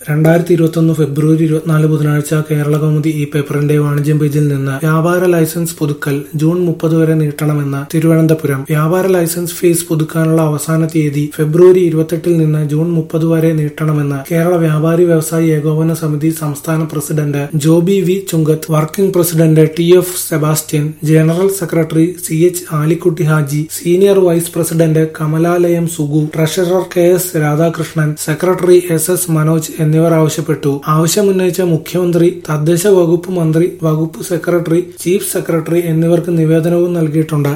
രണ്ടായിരത്തി ഇരുപത്തൊന്ന് ഫെബ്രുവരി ഇരുപത്തിനാല് ബുധനാഴ്ച കേരളകൗമുദി ഈ പേപ്പറിന്റെ വാണിജ്യം പേജിൽ നിന്ന് വ്യാപാര ലൈസൻസ് പുതുക്കൽ ജൂൺ മുപ്പത് വരെ നീട്ടണമെന്ന് തിരുവനന്തപുരം വ്യാപാര ലൈസൻസ് ഫീസ് പുതുക്കാനുള്ള അവസാന തീയതി ഫെബ്രുവരി ഇരുപത്തെട്ടിൽ നിന്ന് ജൂൺ മുപ്പത് വരെ നീട്ടണമെന്ന് കേരള വ്യാപാരി വ്യവസായി ഏകോപന സമിതി സംസ്ഥാന president Joby V Chungath working president T F Sebastian general secretary C H Alikutty Haji senior vice president Kamalalayam Sugu treasurer K S Radhakrishnan secretary S S Manoj എന്നിവർ ആവശ്യപ്പെട്ടു ആവശ്യമുന്നയിച്ച മുഖ്യമന്ത്രി തദ്ദേശ വകുപ്പ് മന്ത്രി വകുപ്പ് സെക്രട്ടറി ചീഫ് സെക്രട്ടറി എന്നിവർക്ക് നിവേദനവും നൽകിയിട്ടുണ്ട്